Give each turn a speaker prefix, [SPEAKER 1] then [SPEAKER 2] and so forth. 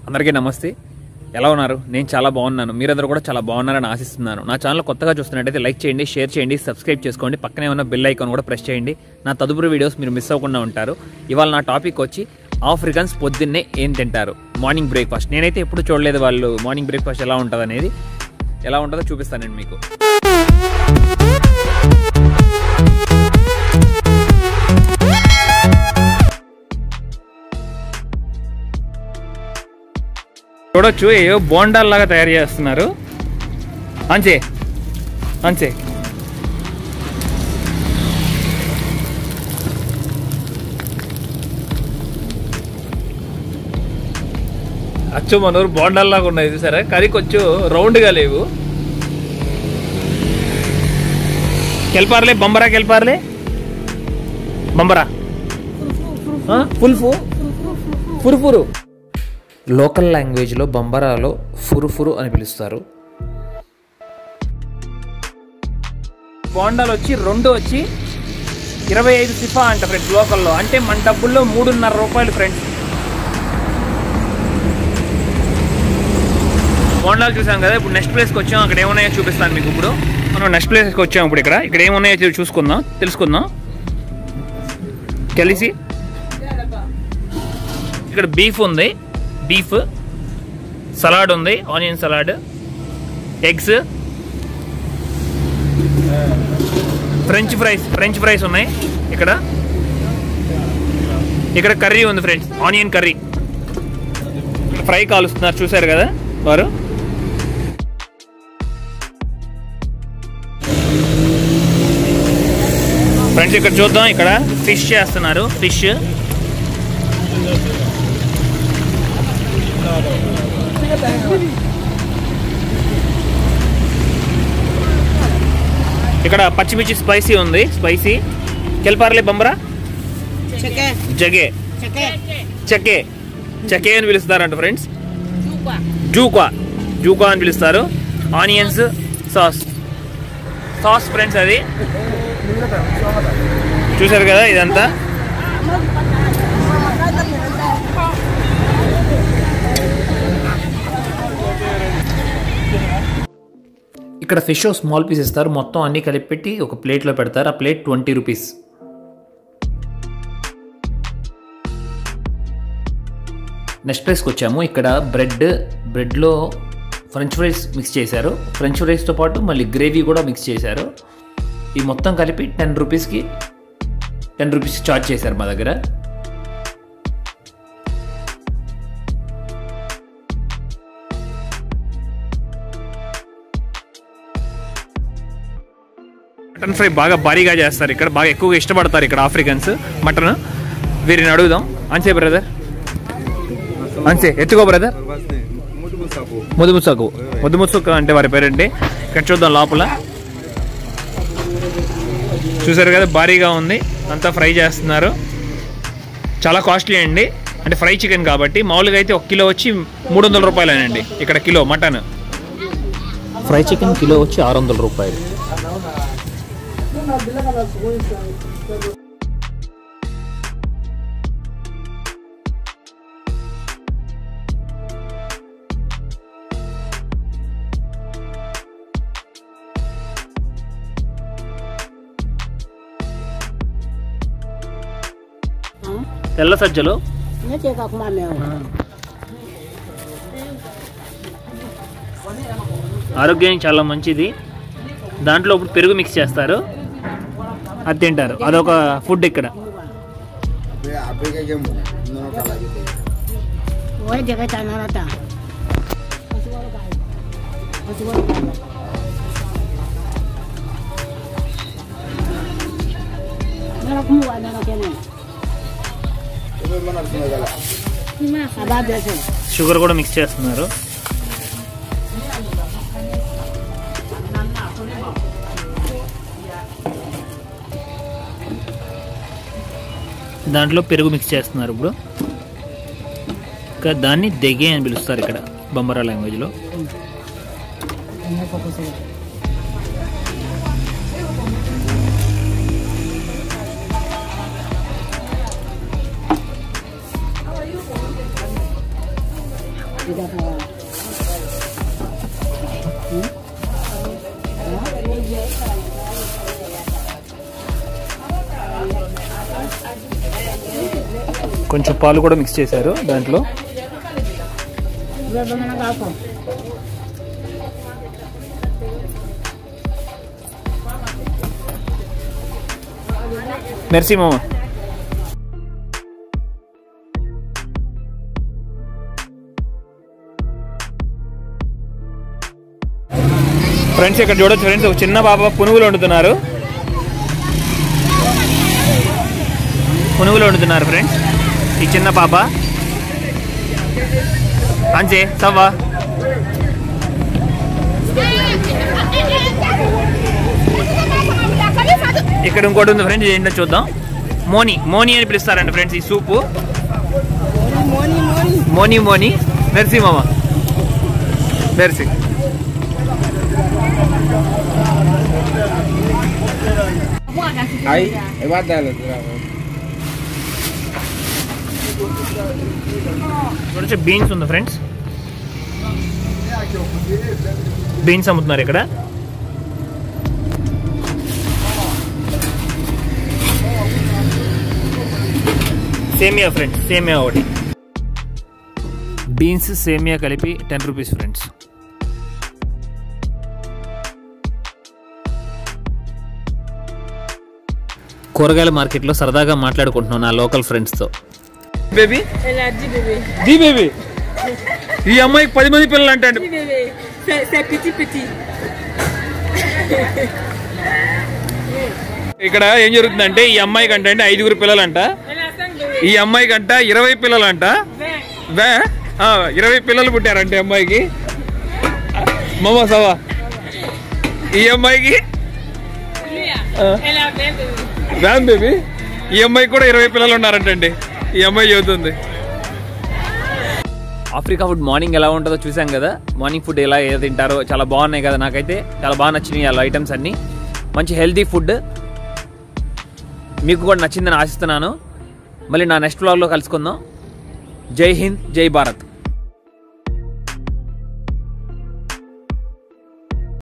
[SPEAKER 1] అందరికీ నమస్తే ఎలా ఉన్నారు నేను చాలా బాగున్నాను మీరందరూ కూడా చాలా బాగున్నారని ఆశిస్తున్నాను నా ఛానల్ కొత్తగా చూస్తున్నట్టయితే లైక్ చేయండి షేర్ చేయండి సబ్స్క్రైబ్ చేసుకోండి పక్కనే ఉన్న బెల్ ఐకాన్ కూడా ప్రెస్ చేయండి నా తదుపరి వీడియోస్ మీరు మిస్ అవ్వకుండా ఉంటారు ఇవాళ నా టాపిక్ వచ్చి ఆఫ్రికన్స్ పొద్దున్నే ఏం తింటారు మార్నింగ్ బ్రేక్ఫాస్ట్ నేనైతే ఎప్పుడు చూడలేదు వాళ్ళు మార్నింగ్ బ్రేక్ఫాస్ట్ ఎలా ఉంటుంది అనేది ఎలా ఉంటుందో చూపిస్తానండి మీకు చూడొచ్చు ఏవో బోండాల్లాగా తయారు చేస్తున్నారు అంచే అంచే అచ్చు మనూరు బోండాల్లాగా ఉన్నాయి చూసారా కానీ కొంచెం రౌండ్గా లేవు కెల్పార్లే బంబరా కెల్పార్లే బంబరా ఫుల్ఫు ఫురుఫురు
[SPEAKER 2] లోకల్ లాంగ్వేజ్లో బంబరాలో ఫురుఫురు అని పిలుస్తారు
[SPEAKER 1] బోండాలు వచ్చి రెండు వచ్చి ఇరవై ఐదు సిఫా అంట ఫ్రెండ్స్ లోకల్లో అంటే మన డబ్బుల్లో మూడున్నర రూపాయలు ఫ్రెండ్స్ బోండాలు చూసాం కదా ఇప్పుడు నెక్స్ట్ ప్లేస్కి వచ్చాం అక్కడ ఏమున్నాయో చూపిస్తాను మీకు ఇప్పుడు మనం నెక్స్ట్ ప్లేస్కి వచ్చాం ఇప్పుడు ఇక్కడ ఇక్కడ ఏమున్నాయో చూ- చూసుకుందాం తెలుసుకుందాం కలిసి ఇక్కడ బీఫ్ ఉంది బీఫ్ సలాడ్ ఉంది onion salad eggs french fries french fries ఉన్నాయి ఇక్కడ ఇక్కడ కర్రీ ఉంది ఫ్రెండ్స్ ఆనియన్ కర్రీ ఫ్రై కాలుస్తున్నారు చూసారు కదా వారు ఫ్రెండ్స్ ఇక్కడ చూద్దాం ఇక్కడ ఫిష్ చేస్తున్నారు ఫిష్ ఇక్కడ పచ్చిమిర్చి స్పైసీ ఉంది స్పైసీ కెల్పార్లే బంబరా
[SPEAKER 3] Cheque,
[SPEAKER 1] జగే
[SPEAKER 3] cheque,
[SPEAKER 1] చకే చకే అని పిలుస్తారంట ఫ్రెండ్స్
[SPEAKER 3] chupa.
[SPEAKER 1] జూకా జూకా అని పిలుస్తారు ఆనియన్స్ సాస్ సాస్ ఫ్రెండ్స్ అది చూసారు కదా ఇదంతా
[SPEAKER 2] ఇక్కడ ఫిష్ స్మాల్ పీస్ ఇస్తారు మొత్తం అన్ని కలిపి పెట్టి ఒక ప్లేట్లో పెడతారు ఆ ప్లేట్ ట్వంటీ రూపీస్ నెక్స్ట్ ప్లేస్కి వచ్చాము ఇక్కడ బ్రెడ్ బ్రెడ్లో ఫ్రెంచ్ ఫ్రైస్ మిక్స్ చేశారు ఫ్రెంచ్ ఫ్రైస్తో పాటు మళ్ళీ గ్రేవీ కూడా మిక్స్ చేశారు ఈ మొత్తం కలిపి టెన్ రూపీస్కి టెన్ రూపీస్ చార్జ్ చేశారు మా దగ్గర
[SPEAKER 1] మటన్ ఫ్రై బాగా భారీగా చేస్తారు ఇక్కడ బాగా ఎక్కువగా ఇష్టపడతారు ఇక్కడ ఆఫ్రికన్స్ మటన్ వీరిని అడుగుదాం అంచే బ్రదర్ అంచే ఎత్తుకో బ్రదర్ ముదుముసకు ముదుముసుకు అంటే వారి పేరండి ఇక్కడ చూద్దాం లోపల చూసారు కదా భారీగా ఉంది అంతా ఫ్రై చేస్తున్నారు చాలా కాస్ట్లీ అండి అంటే ఫ్రై చికెన్ కాబట్టి మామూలుగా అయితే ఒక కిలో వచ్చి మూడు వందల రూపాయలేనండి ఇక్కడ kilo mutton
[SPEAKER 2] fry chicken kilo వచ్చి ఆరు వందల రూపాయలు
[SPEAKER 1] తెల్ల సజ్జలు
[SPEAKER 3] Ini cek aku mana?
[SPEAKER 1] ఆరోగ్యానికి చాలా మంచిది దాంట్లో ఇప్పుడు పెరుగు మిక్స్ చేస్తారు అది తింటారు అదొక ఫుడ్ ఇక్కడ
[SPEAKER 3] Oh, dia kata nak datang. Masuk orang Nak mu ada nak kene. Ada biasa.
[SPEAKER 1] Sugar కూడా మిక్స్ చేస్తున్నారు దాంట్లో పెరుగు మిక్స్ చేస్తున్నారు ఇప్పుడు ఇంకా దాన్ని దెగే అని పిలుస్తారు ఇక్కడ బొమ్మరా లాంగ్వేజ్లో
[SPEAKER 3] Tidak apa.
[SPEAKER 1] కొంచెం పాలు కూడా మిక్స్ చేశారు దాంట్లో
[SPEAKER 3] Dua bagaimana apa?
[SPEAKER 1] మెర్సీ మామ ఫ్రెండ్స్ ఇక్కడ చూడొచ్చు ఫ్రెండ్స్ ఒక చిన్న పాప పునుగులు వండుతున్నారు పునుగులు వండుతున్నారు ఫ్రెండ్స్ ఈ చిన్న పాప అంచే సవ్వా ఇక్కడ ఇంకోటి ఉంది ఫ్రెండ్స్ ఏంటో చూద్దాం మోని మోని అని పిలుస్తారండి ఫ్రెండ్స్ ఈ సూపు మోని మోని మెర్సీ మామ మెర్సీ
[SPEAKER 4] Ahí, ahí va a darle.
[SPEAKER 1] చూడొచ్చు బీన్స్ ఉంది ఫ్రెండ్స్ బీన్స్ అమ్ముతున్నారు ఇక్కడ సేమియా ఫ్రెండ్స్ సేమియా ఒకటి బీన్స్ సేమియా కలిపి టెన్ రూపీస్ ఫ్రెండ్స్ కూరగాయల మార్కెట్లో సరదాగా మాట్లాడుకుంటున్నాను నా లోకల్ ఫ్రెండ్స్తో బేబీ ది బేబీ ఈ అమ్మాయికి పది మంది పిల్లలు అంటాడు ఇక్కడ ఏం జరుగుతుందంటే ఈ అమ్మాయికి అంటే అంటే ఐదుగురు పిల్లలంట ఈ అమ్మాయికి అంట ఇరవై పిల్లలంట వే ఆ, ఇరవై పిల్లలు పుట్టారంటే అమ్మాయికి మమ్మ సవా ఈ అమ్మాయికి వ్యాన్ బేబీ ఈ అమ్మాయికి కూడా ఇరవై పిల్లలు ఉన్నారంటండి ఈ అమ్మాయి చదువుతుంది ఆఫ్రికా ఫుడ్ మార్నింగ్ ఎలా ఉంటుందో చూసాం కదా మార్నింగ్ ఫుడ్ ఎలా ఏదో తింటారో చాలా బాగున్నాయి కదా నాకైతే చాలా బాగా నచ్చినాయి అలా ఐటమ్స్ అన్నీ మంచి హెల్తీ ఫుడ్ మీకు కూడా నచ్చిందని ఆశిస్తున్నాను మళ్ళీ నా నెక్స్ట్ వ్లాగ్లో కలుసుకుందాం జై హింద్ జై భారత్